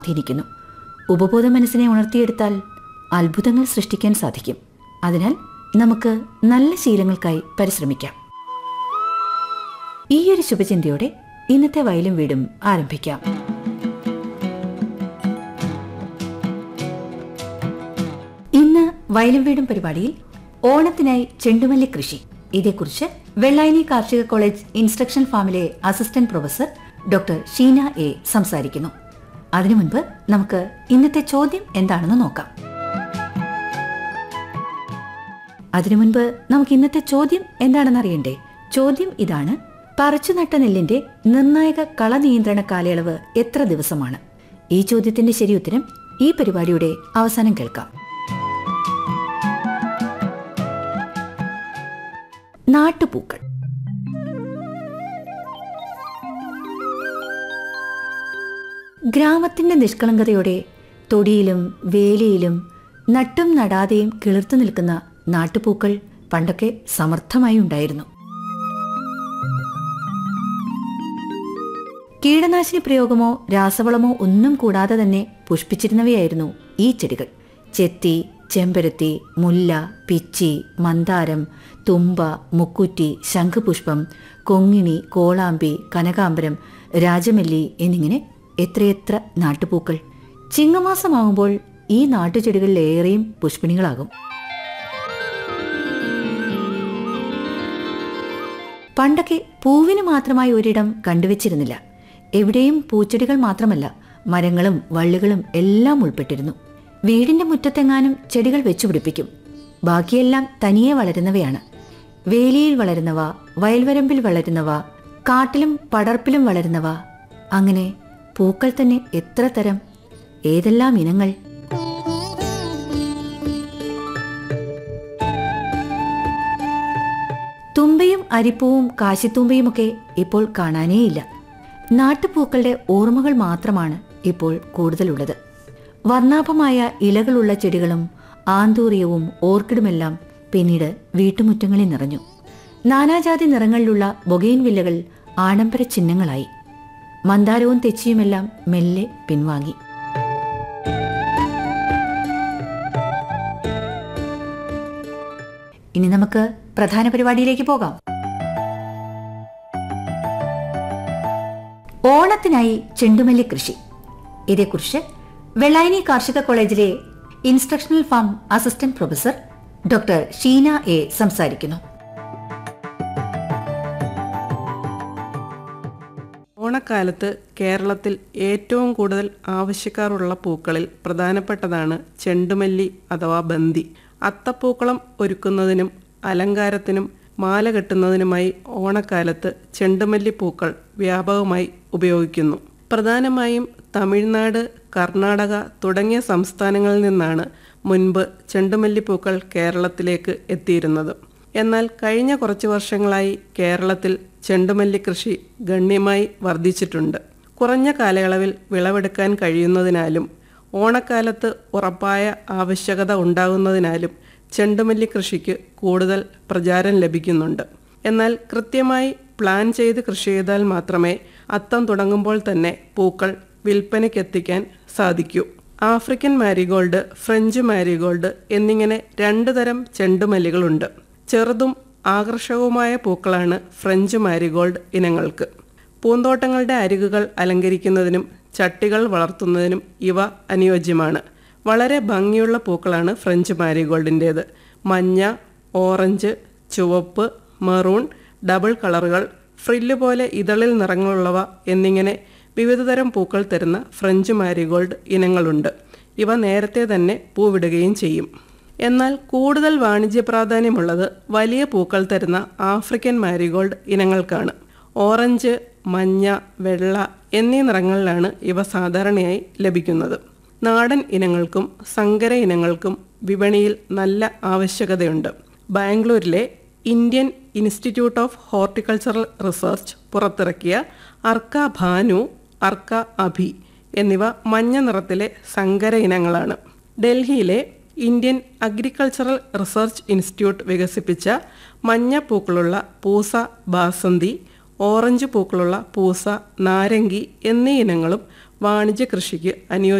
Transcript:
സ്വാധീനിക്കുന്നു ഉപബോധ മനസ്സിനെ ഉണർത്തിയെടുത്താൽ അത്ഭുതങ്ങൾ സൃഷ്ടിക്കാൻ സാധിക്കും അതിനാൽ നമുക്ക് നല്ല ശീലങ്ങൾക്കായി പരിശ്രമിക്കാം ഈ ഒരു ശുഭചിന്തയോടെ ഇന്നത്തെ വയലും വീടും ആരംഭിക്കാം ഇന്ന് വയലും വീടും പരിപാടിയിൽ ഓണത്തിനായി ചെണ്ടുമല്ലി കൃഷി ഇതേക്കുറിച്ച് വെള്ളായണി കാർഷിക കോളേജ് ഇൻസ്ട്രക്ഷൻ ഫാമിലെ assistant professor doctor Sheena A സംസാരിക്കുന്നു അതിനു മുൻപ് നമുക്ക് ഇന്നത്തെ ചോദ്യം എന്താണെന്ന് നോക്കാം അതിനു മുൻപ് നമുക്ക് ഇന്നത്തെ ചോദ്യം എന്താണെന്ന് അറിയണ്ടേ ചോദ്യം ഇതാണ് പറിച്ചു നട്ട നെല്ലിന്റെ നിർണായക കള നിയന്ത്രണ കാലയളവ് എത്ര ദിവസമാണ് ഈ ചോദ്യത്തിന്റെ ശരിയുത്തരം ഈ പരിപാടിയുടെ അവസാനം കേൾക്കാം നാട്ടുപൂക്കൾ ഗ്രാമത്തിന്റെ നിഷ്കളങ്കതയോടെ തൊടിയിലും വേലിയിലും നട്ടും നടാതെയും കിളിർത്തു നിൽക്കുന്ന നാട്ടുപൂക്കൾ പണ്ടൊക്കെ സമർത്ഥമായി ഉണ്ടായിരുന്നു കീടനാശിനി പ്രയോഗമോ രാസവളമോ ഒന്നും കൂടാതെ തന്നെ പുഷ്പിച്ചിരുന്നവയായിരുന്നു ഈ ചെടികൾ ചെത്തി ചെമ്പരത്തി മുല്ല പിച്ചി മന്ദാരം തുമ്പ മുക്കുറ്റി ശംഖുപുഷ്പം കൊങ്ങിണി കോളാമ്പി കനകാംബരം രാജമല്ലി എന്നിങ്ങനെ എത്രയെത്ര നാട്ടുപൂക്കൾ ചിങ്ങമാസമാകുമ്പോൾ ഈ നാട്ടുചെടികളിലേറെയും പുഷ്പിണികളാകും പണ്ടൊക്കെ പൂവിന് മാത്രമായി ഒരിടം കണ്ടുവച്ചിരുന്നില്ല എവിടെയും പൂച്ചെടികൾ മാത്രമല്ല മരങ്ങളും വള്ളികളും എല്ലാം ഉൾപ്പെട്ടിരുന്നു വീടിന്റെ മുറ്റത്തെങ്ങാനും ചെടികൾ വെച്ചുപിടിപ്പിക്കും ബാക്കിയെല്ലാം തനിയെ വളരുന്നവയാണ് വേലിയിൽ വളരുന്നവ വയൽവരമ്പിൽ വളരുന്നവ കാട്ടിലും പടർപ്പിലും വളരുന്നവ അങ്ങനെ പൂക്കൾ തന്നെ എത്ര തരം ഏതെല്ലാം ഇനങ്ങൾ തുമ്പയും അരിപ്പൂവും കാശിത്തുമ്പയുമൊക്കെ ഇപ്പോൾ കാണാനേയില്ല നാട്ടുപൂക്കളുടെ ഓർമ്മകൾ മാത്രമാണ് ഇപ്പോൾ കൂടുതലുള്ളത് വർണ്ണാഭമായ ഇലകളുള്ള ചെടികളും ആന്തൂറിയവും ഓർക്കിഡുമെല്ലാം പിന്നീട് വീട്ടുമുറ്റങ്ങളിൽ നിറഞ്ഞു നാനാജാതി നിറങ്ങളിലുള്ള ബൊഗൈൻ വില്ലകൾ ആഡംബര ചിഹ്നങ്ങളായി മന്ദാരവും തെച്ചിയുമെല്ലാം മെല്ലെ പിൻവാങ്ങി ഇനി നമുക്ക് പ്രധാന പരിപാടിയിലേക്ക് പോകാം ഓണത്തിനായി ചെണ്ടുമല്ലി കൃഷി ഇതേക്കുറിച്ച് വെള്ളായണി കാർഷിക കോളേജിലെ instructional farm assistant professor doctor Sheena A സംസാരിക്കുന്നു ഓണക്കാലത്ത് കേരളത്തിൽ ഏറ്റവും കൂടുതൽ ആവശ്യക്കാരുള്ള പൂക്കളിൽ പ്രധാനപ്പെട്ടതാണ് ചെണ്ടുമല്ലി അഥവാ ബന്തി അത്തപ്പൂക്കളം ഒരുക്കുന്നതിനും അലങ്കാരത്തിനും മാല കെട്ടുന്നതിനുമായി ഓണക്കാലത്ത് ചെണ്ടുമല്ലി പൂക്കൾ വ്യാപകമായി ഉപയോഗിക്കുന്നു പ്രധാനമായും തമിഴ്നാട് കർണാടക തുടങ്ങിയ സംസ്ഥാനങ്ങളിൽ നിന്നാണ് മുൻപ് ചെണ്ടുമല്ലിപ്പൂക്കൾ കേരളത്തിലേക്ക് എത്തിയിരുന്നത് എന്നാൽ കഴിഞ്ഞ കുറച്ച് വർഷങ്ങളായി കേരളത്തിൽ ചെണ്ടുമല്ലി കൃഷി ഗണ്യമായി വർദ്ധിച്ചിട്ടുണ്ട് കുറഞ്ഞ കാലയളവിൽ വിളവെടുക്കാൻ കഴിയുന്നതിനാലും ഓണക്കാലത്ത് ഉറപ്പായ ആവശ്യകത ഉണ്ടാകുന്നതിനാലും ചെണ്ടുമല്ലി കൃഷിക്ക് കൂടുതൽ പ്രചാരം ലഭിക്കുന്നുണ്ട് എന്നാൽ കൃത്യമായി പ്ലാൻ ചെയ്ത് കൃഷി ചെയ്താൽ മാത്രമേ അത്തം തുടങ്ങുമ്പോൾ തന്നെ പൂക്കൾ വിൽപ്പനയ്ക്കെത്തിക്കാൻ സാധിക്കൂ ആഫ്രിക്കൻ മാരിഗോൾഡ് ഫ്രഞ്ച് മാരിഗോൾഡ് എന്നിങ്ങനെ രണ്ടു തരം ചെണ്ടുമല്ലികളുണ്ട് ചെറുതും ആകർഷകവുമായ പൂക്കളാണ് ഫ്രഞ്ച് മാരിഗോൾഡ് ഇനങ്ങൾക്ക് പൂന്തോട്ടങ്ങളുടെ അരികുകൾ അലങ്കരിക്കുന്നതിനും ചട്ടികൾ വളർത്തുന്നതിനും ഇവ അനുയോജ്യമാണ് വളരെ ഭംഗിയുള്ള പൂക്കളാണ് ഫ്രഞ്ച് മാരിഗോൾഡിൻ്റേത് മഞ്ഞ ഓറഞ്ച് ചുവപ്പ് മെറൂൺ ഡബിൾ കളറുകൾ ഫ്രില്ല് പോലെ ഇതളിൽ നിറങ്ങളുള്ളവ എന്നിങ്ങനെ വിവിധതരം പൂക്കൾ തരുന്ന ഫ്രഞ്ച് മാരിഗോൾഡ് ഇനങ്ങളുണ്ട് ഇവ നേരത്തെ തന്നെ പൂവിടുകയും ചെയ്യും എന്നാൽ കൂടുതൽ വാണിജ്യ പ്രാധാന്യമുള്ളത് വലിയ പൂക്കൾ തരുന്ന ആഫ്രിക്കൻ മാരിഗോൾഡ് ഇനങ്ങൾക്കാണ് ഓറഞ്ച് മഞ്ഞ വെള്ള എന്നീ നിറങ്ങളിലാണ് ഇവ സാധാരണയായി ലഭിക്കുന്നത് നാടൻ ഇനങ്ങൾക്കും സങ്കര ഇനങ്ങൾക്കും വിപണിയിൽ നല്ല ആവശ്യകതയുണ്ട് ബാംഗ്ലൂരിലെ Indian institute of horticultural research പുറത്തിറക്കിയ അർക്ക ഭാനു അർക്ക അഭി എന്നിവ മഞ്ഞ നിറത്തിലെ സങ്കര ഇനങ്ങളാണ് ഡൽഹിയിലെ ഇന്ത്യൻ അഗ്രികൾച്ചറൽ റിസർച്ച് ഇൻസ്റ്റിറ്റ്യൂട്ട് വികസിപ്പിച്ച മഞ്ഞ പൂക്കളുള്ള പൂസ ബാസന്തി ഓറഞ്ച് പൂക്കളുള്ള പൂസ നാരങ്ങി എന്നീ ഇനങ്ങളും വാണിജ്യ കൃഷിക്ക് അനുയോജ്യമാണ്